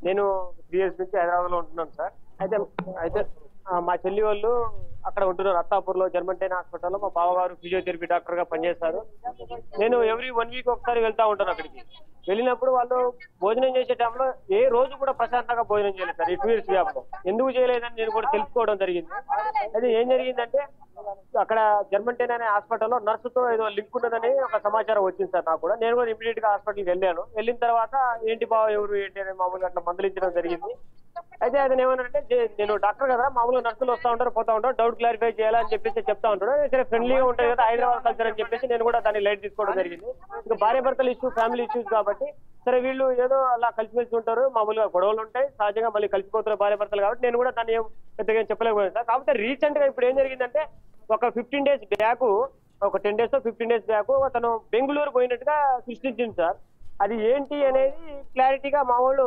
నేను three years నుంచి హైదరాబాద్ లో ఉంటున్నాను సార్ అయితే అయితే ఆ, మా చెల్లి వాళ్ళు అక్కడ ఉంటున్నారు అత్తాపూర్ లో జర్మంటైన్ హాస్పిటల్లో మా బావగారు ఫిజియోథెరపీ డాక్టర్ గా పనిచేస్తారు నేను ఎవ్రీ వన్ వీక్ ఒకసారి వెళ్తా ఉంటాను అక్కడికి వెళ్ళినప్పుడు వాళ్ళు భోజనం చేసే టైంలో ఏ రోజు కూడా ప్రశాంతంగా భోజనం చేయలేదు సార్ ఈ టూ ఇయర్స్ గ్యాప్ లో ఎందుకు చేయలేదని నేను కూడా తెలుసుకోవడం జరిగింది అయితే ఏం జరిగిందంటే అక్కడ జర్మంటైన్ అనే హాస్పిటల్లో నర్సుతో ఏదో లింక్ ఉన్నదని ఒక సమాచారం వచ్చింది సార్ నాకు కూడా నేను కూడా ఇమీడియట్ గా హాస్పిటల్కి వెళ్ళాను వెళ్ళిన తర్వాత ఏంటి బావ ఎవరు ఏంటి అని మామూలుగా అట్లా మందలించడం జరిగింది అయితే అతను ఏమన్నారంటే "జే- నేను డాక్టర్ కదా మామూలుగా నర్సులు వస్తా ఉంటారు పోతా ఉంటారు డౌట్ క్లారిఫై చేయాలని చెప్పేసి చెప్తా ఉంటాడు సరే ఫ్రెండ్లీగా ఉంటుంది కదా హైదరాబాద్ కల్చర్ అని చెప్పేసి నేను కూడా దాన్ని లైట్ తీసుకోవడం జరిగింది ఇంకా భార్య భర్తల ఇష్యూ ఫ్యామిలీ ఇష్యూస్ కాబట్టి సరే వీళ్ళు ఏదో అలా కలిసిమెలిసి ఉంటారు మామూలుగా గొడవలు ఉంటాయి సహజంగా మళ్ళీ కలిసిపోతారు భార్య భర్తలు కాబట్టి నేను కూడా దాన్ని ఏం పెద్దగా ఏం చెప్పలేకపోయాను సార్ కాకపోతే రీసెంట్ గా ఇప్పుడు ఏం జరిగిందంటే ఒక ఫిఫ్టీన్ డేస్ బ్యాక్ ఒక ten days fifteen days back అతను బెంగళూరు పోయినట్టుగా సృష్టించింది సార్ అది ఏంటి అనేది క్లారిటీగా మా వాళ్ళు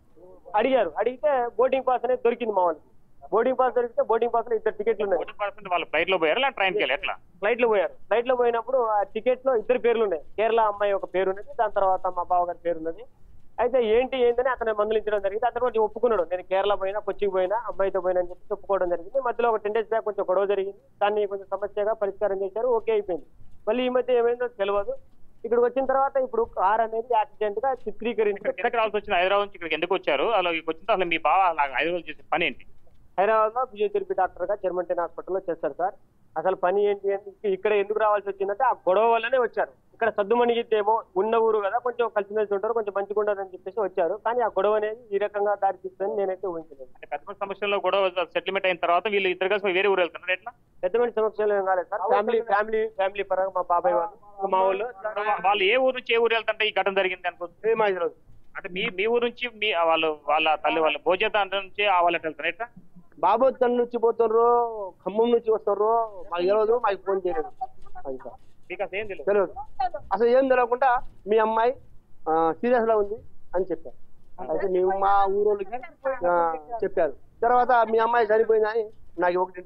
అడిగారు అడిగితే బోర్డింగ్ పాస్ అనేది దొరికింది మా వాళ్ళకి బోర్డింగ్ పాస్ దొరికితే బోర్డింగ్ పాస్ లో ఇద్దరు టికెట్లు ఉన్నాయి ఒకటి పర్సెంట్ వాళ్ళు ఫ్లైట్ లో పోయారు లేదా ట్రైన్కి వెళ్ళి ఎట్లా ఫ్లైట్ లో పోయారు ఫ్లైట్ లో పోయినప్పుడు ఆ టికెట్ లో ఇద్దరు పేర్లు ఉన్నాయి కేరళ అమ్మాయి ఒక పేరు ఉన్నది దాని తర్వాత మా బావగారి పేరు ఉన్నది అయితే ఏంటి ఏంటని అతను మందులించడం జరిగింది అతను కొంచెం ఒప్పుకున్నాడు నేను కేరళ పోయినా కొచ్చికి పోయినా అమ్మాయితో పోయినా అని చెప్పి ఒప్పుకోవడం జరిగింది మధ్యలో ఒక టెన్ డేస్ బ్యాక్ కొంచెం గొడవ జరిగింది దాన్ని కొంచెం సమస్యగా పరిష్కారం చేశారు ఓకే అయిపోయింది మళ్ళీ ఈ మధ్య ఏమైందో తెలియదు ఇక్కడికి వచ్చిన తర్వాత ఇప్పుడు కార్ అనేది యాక్సిడెంట్ గా చిత్రీకరించి ఇక్కడికి ఎందుకు రావాల్సి వచ్చింది హైదరాబాద్ నుంచి ఇక్కడికి ఎందుకు వచ్చారు అలా ఇక్కడికి వచ్చిన తర్వాత మీ బావ అలా హైదరాబాద్ చేసే పని ఏంటి హైదరాబాద్ లో ఫిజియోథెరపీ డాక్టర్ గా చెర్మంటైన్ హాస్పిటల్లో చేస్తారు సార్ అసలు పని ఏంటి అంటే ఇక్కడ ఎందుకు రావాల్సి వచ్చిందంటే ఆ గొడవ వల్లనే వచ్చారు ఇక్కడ సద్దుమణిగిద్దేమో ఉన్న ఊరు కదా కొంచెం కలిసిమెలిసి ఉంటారు కొంచెం మంచిగా ఉండదు అని చెప్పేసి వచ్చారు కానీ ఆ గొడవ అనేది ఈ రకంగా దారి తీస్తుందని నేనైతే ఊహించలేదు అంటే పెద్ద సమస్యల్లో కూడా సెటిల్మెంట్ అయిన తర్వాత వీళ్ళు ఇద్దరు కలిసి వేరే ఊరు వెళ్తున్నారు ఎట్లా పెద్ద మంచి సమస్యలు ఏం కాలేదు సార్ ఫ్యామిలీ ఫ్యామిలీ ఫ్యామిలీ పరంగా మా బాబాయ్ వాళ్ళు మా వాళ్ళు వాళ్ళు ఏ ఊరు నుంచి ఏ ఊరు వెళ్తుంటే ఈ ఘటన జరిగింది అనుకో మా హైదరాబాద్ అంటే మీ మీ ఊరు నుంచి మీ వాళ్ళు వాళ్ళ తల్లి వాళ్ళ భోజన నుంచి ఆ వాళ్ళ వెళ్తారు ఎట్లా బాబు తన నుంచి పోతున్నారు ఖమ్మం నుంచి వస్తారు మాకు తెలియదు మాకు ఫోన్ చేయలేదు అది సార్ మీకు అసలు ఏం తెలియదు తెలియదు అసలు ఏం తెలియకుండా మీ అమ్మాయి సీరియస్ లో ఉంది అని చెప్పారు అయితే మేము మా ఊరోళ్ళకి ఆ, చెప్పారు తర్వాత మీ అమ్మాయి చనిపోయిందని నాకు ఒకటి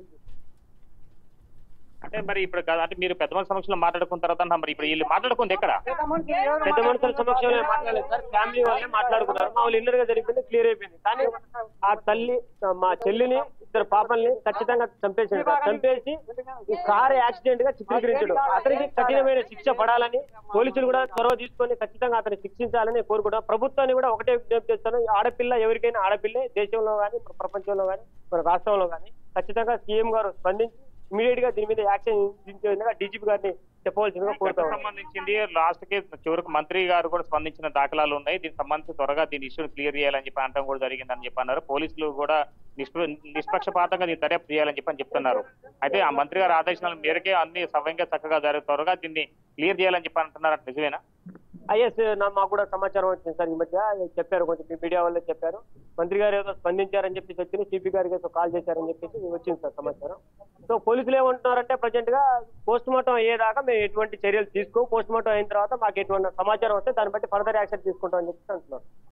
అంటే మరి ఇప్పుడు కాదు అంటే మీరు పెద్ద మంది సమక్షంలో మాట్లాడుకున్న తర్వాత అంటున్నారు, మరి ఇప్పుడు వీళ్ళు మాట్లాడుకుంది ఎక్కడ పెద్ద మనుషుల సమక్షంలో మాట్లాడలేదు సార్ ఫ్యామిలీ వాళ్ళే మాట్లాడుకున్నారు మా వాళ్ళు ఇన్నర్ గా జరిగింది క్లియర్ అయిపోయింది కానీ ఆ తల్లి ఆ, మా చెల్లిని ఇద్దరు పాపల్ని ఖచ్చితంగా చంపేసింది సార్. చంపేసి ఈ కారు యాక్సిడెంట్ గా చిత్రీకరించడం అతనికి కఠినమైన శిక్ష పడాలని పోలీసులు కూడా చొరవ తీసుకొని ఖచ్చితంగా అతన్ని శిక్షించాలని కోరుకుంటాం ప్రభుత్వాన్ని కూడా ఒకటే విజ్ఞప్తి చేస్తాను ఈ ఆడపిల్ల ఎవరికైనా ఆడపిల్లే దేశంలో కానీ ప్రపంచంలో కానీ మన రాష్ట్రంలో కానీ ఖచ్చితంగా సీఎం గారు స్పందించి ఇమీడియట్ గా దీని మీద యాక్షన్ తీసుకునే విధంగా డీజీపీ గారిని చెప్పవలసిందిగా కోరుతా చట్టం ఉన్నాను. సంబంధించింది లాస్ట్ కి చివరికి మంత్రి గారు కూడా స్పందించిన దాఖలాలు ఉన్నాయి దీనికి సంబంధించి త్వరగా దీని ఇష్యూని క్లియర్ చేయాలని చెప్పి అనడం కూడా జరిగిందని చెప్పి అన్నారు పోలీసులు కూడా నిష్ప నిష్పక్షపాతంగా దీన్ని దర్యాప్తు చేయాలని చెప్పి అని చెప్తున్నారు అయితే ఆ మంత్రి గారి ఆదేశాల మేరకే అన్ని సవ్యంగా చక్కగా జరుగు త్వరగా దీన్ని క్లియర్ చేయాలని చెప్పి అంటున్నారు అంటే నిజమేనా ఐఎస్ నా మాకు కూడా సమాచారం వచ్చింది సార్ ఈ మధ్య చెప్పారు కొంచెం మీడియా వాళ్ళే చెప్పారు మంత్రి గారు ఏదో స్పందించారని చెప్పేసి వచ్చింది సిపి గారికి ఏదో కాల్ చేశారని చెప్పేసి వచ్చింది సార్ సమాచారం సో పోలీసులు ఏమంటున్నారంటే ప్రజెంట్ గా పోస్ట్ మార్టం అయ్యేదాకా మేము ఎటువంటి చర్యలు తీసుకో పోస్ట్ మార్టం అయిన తర్వాత మాకు ఎటువంటి సమాచారం వస్తే దాన్ని బట్టి ఫర్దర్ యాక్షన్ తీసుకుంటామని చెప్పి అంటున్నారు